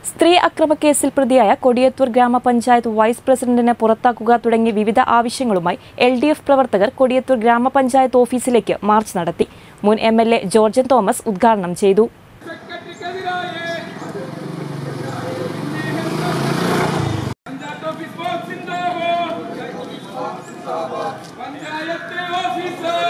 സ്ത്രീ അക്രമക്കേസിൽ പ്രതിയായ കൊടിയത്തൂർ ഗ്രാമപഞ്ചായത്ത് വൈസ് പ്രസിഡന്റിനെ പുറത്താക്കുക തുടങ്ങിയ വിവിധ ആവശ്യങ്ങളുമായി എൽ ഡി എഫ് പ്രവർത്തകർ കൊടിയത്തൂർ ഗ്രാമപഞ്ചായത്ത് ഓഫീസിലേക്ക് മാർച്ച് നടത്തി മുൻ എം എൽ എ ജോർജൻ തോമസ് ഉദ്ഘാടനം ചെയ്തു പഞ്ചായത്ത് ഓഫീസ് ബോക്സ് സിന്ദാബാദ് പഞ്ചായത്ത് ഓഫീസർ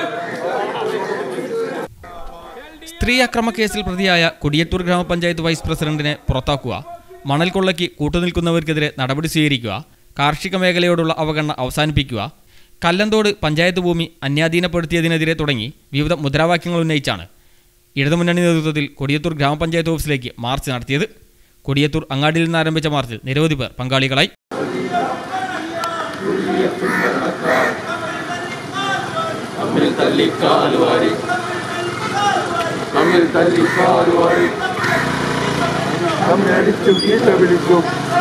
സ്ത്രീ അക്രമക്കേസിൽ പ്രതിയായ കൊടിയത്തൂർ ഗ്രാമപഞ്ചായത്ത് വൈസ് പ്രസിഡന്റിനെ പുറത്താക്കുക മണൽ കൊള്ളയ്ക്ക് കൂട്ടുനിൽക്കുന്നവർക്കെതിരെ നടപടി സ്വീകരിക്കുക കാർഷിക മേഖലയോടുള്ള അവഗണന അവസാനിപ്പിക്കുക കല്ലന്തോട് പഞ്ചായത്ത് ഭൂമി അന്യാധീനപ്പെടുത്തിയതിനെതിരെ തുടങ്ങി വിവിധ മുദ്രാവാക്യങ്ങൾ ഉന്നയിച്ചാണ് ഇടതുമുന്നണി നേതൃത്വത്തിൽ കൊടിയത്തൂർ ഗ്രാമപഞ്ചായത്ത് ഓഫീസിലേക്ക് മാർച്ച് നടത്തിയത് കൊടിയത്തൂർ അങ്ങാടിയിൽ നിന്ന് ആരംഭിച്ച മാർച്ചിൽ നിരവധി പേർ പങ്കാളികളായി തമ്മിൽ തല്ലിക്കാലുവാരി തമ്മിൽ തല്ലിക്കാലുവാരി തമ്മിലടിച്ചു ഗീത വിളിച്ചു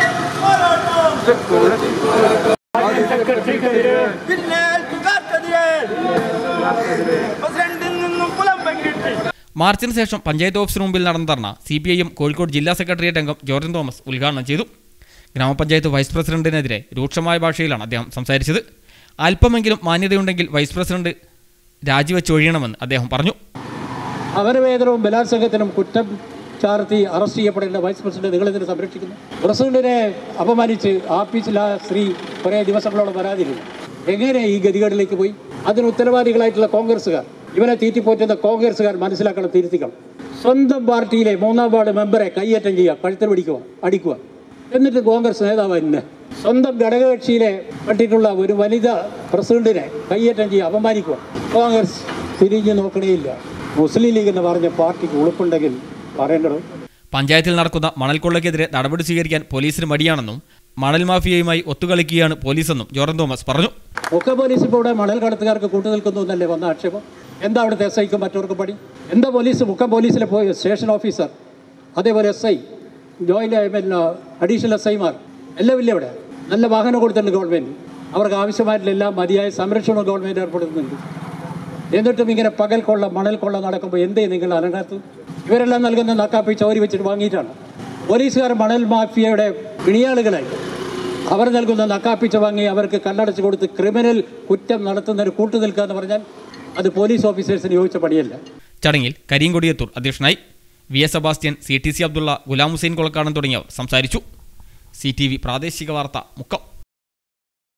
മാർച്ചിന് ശേഷം പഞ്ചായത്ത് ഓഫീസിന് മുമ്പിൽ നടന്ന dharna C P I M Kozhikode ജില്ലാ സെക്രട്ടേറിയറ്റ് അംഗം ജോർജൻ തോമസ് ഉദ്ഘാടനം ചെയ്തു ഗ്രാമപഞ്ചായത്ത് വൈസ് പ്രസിഡന്റിനെതിരെ രൂക്ഷമായ ഭാഷയിലാണ് അദ്ദേഹം സംസാരിച്ചത് അല്പമെങ്കിലും മാന്യതയുണ്ടെങ്കിൽ വൈസ് പ്രസിഡന്റ് രാജിവെച്ചൊഴിയണമെന്ന് അദ്ദേഹം പറഞ്ഞു അപരവേതനവും ബലാത്സംഗത്തിനും കുറ്റം ചാർത്തി അറസ്റ്റ് ചെയ്യപ്പെടേണ്ട വൈസ് പ്രസിഡന്റ് നിങ്ങളിതിനെ സംരക്ഷിക്കുന്നു പ്രസിഡന്റിനെ അപമാനിച്ച് ആഫീസിൽ ആ സ്ത്രീ കുറേ ദിവസങ്ങളോളം വരാതിരുന്നു എങ്ങനെ ഈ ഗതികേടിലേക്ക് പോയി അതിന് ഉത്തരവാദികളായിട്ടുള്ള കോൺഗ്രസ്സുകാർ ഇവനെ തീറ്റിപ്പോറ്റുന്ന കോൺഗ്രസ്സുകാർ മനസ്സിലാക്കണം തിരുത്തിക്കണം സ്വന്തം പാർട്ടിയിലെ മൂന്നാം വാർഡ് മെമ്പറെ കയ്യേറ്റം ചെയ്യുക കഴുത്തിൽ പിടിക്കുക അടിക്കുക എന്നിട്ട് കോൺഗ്രസ് നേതാവ് തന്നെ സ്വന്തം ഘടകകക്ഷിയിലെ പെട്ടിട്ടുള്ള ഒരു വനിത പ്രസിഡന്റിനെ കയ്യേറ്റം ചെയ്യുക അപമാനിക്കുക കോൺഗ്രസ് തിരിഞ്ഞു നോക്കണേയില്ല മുസ്ലിം ലീഗ് എന്ന് പറഞ്ഞ പാർട്ടിക്ക് ഉളുപ്പുണ്ടെങ്കിൽ പറയേണ്ടത് പഞ്ചായത്തിൽ നടക്കുന്ന മണൽ കൊള്ളയ്ക്കെതിരെ നടപടി സ്വീകരിക്കാൻ പോലീസിന് മടിയാണെന്നും മണൽ മാഫിയയുമായി ഒത്തുകളിക്കുകയാണ് പോലീസെന്നും ജോർജൻ തോമസ് പറഞ്ഞു ഒക്കെ പോലീസ് ഇപ്പോൾ ഇവിടെ മണൽ കടത്തുകാർക്ക് കൂട്ടുനിൽക്കുന്നു എന്നല്ലേ വന്ന ആക്ഷേപം എന്താ അവിടുത്തെ എസ് ഐക്കും മറ്റവർക്കും പണി എന്താ പോലീസ് മുക്കം പോലീസിലെ പോയി സ്റ്റേഷൻ ഓഫീസർ അതേപോലെ എസ് ഐ ജോയിന്റ് പിന്നെ അഡീഷണൽ എസ് ഐമാർ എല്ലാം ഇല്ല ഇവിടെ നല്ല വാഹനം കൊടുത്തിട്ടുണ്ട് ഗവൺമെൻറ് അവർക്ക് ആവശ്യമായിട്ടുള്ള എല്ലാം മതിയായ സംരക്ഷണവും ഗവൺമെൻറ് ഏർപ്പെടുത്തുന്നുണ്ട് എന്നിട്ടും ഇങ്ങനെ പകൽ കൊള്ള മണൽ കൊള്ള നടക്കുമ്പോൾ എന്തേ നിങ്ങൾ അനങ്ങാത്തത് ഇവരെല്ലാം നൽകുന്ന നക്കാപ്പി ചോരി വെച്ചിട്ട് വാങ്ങിയിട്ടാണ് പോലീസുകാർ മണൽ മാഫിയയുടെ പിണിയാളുകളായി അവർ നൽകുന്ന നക്കാപ്പിച്ച വാങ്ങി അവർക്ക് കണ്ണടച്ച് കൊടുത്ത് ക്രിമിനൽ കുറ്റം നടത്തുന്നതിന് കൂട്ടുനിൽക്കുക എന്ന് പറഞ്ഞാൽ അത് പോലീസ് ഓഫീസേഴ്സിന് യോജിച്ച പണിയല്ല ചടങ്ങിൽ കരീം കൊടിയത്തൂർ അധ്യക്ഷനായി V S Sebastian C T C Abdulla Gulam Hussain Kolakkadan തുടങ്ങിയവർ സംസാരിച്ചു സി ടി വി പ്രാദേശിക വാർത്ത മുക്കം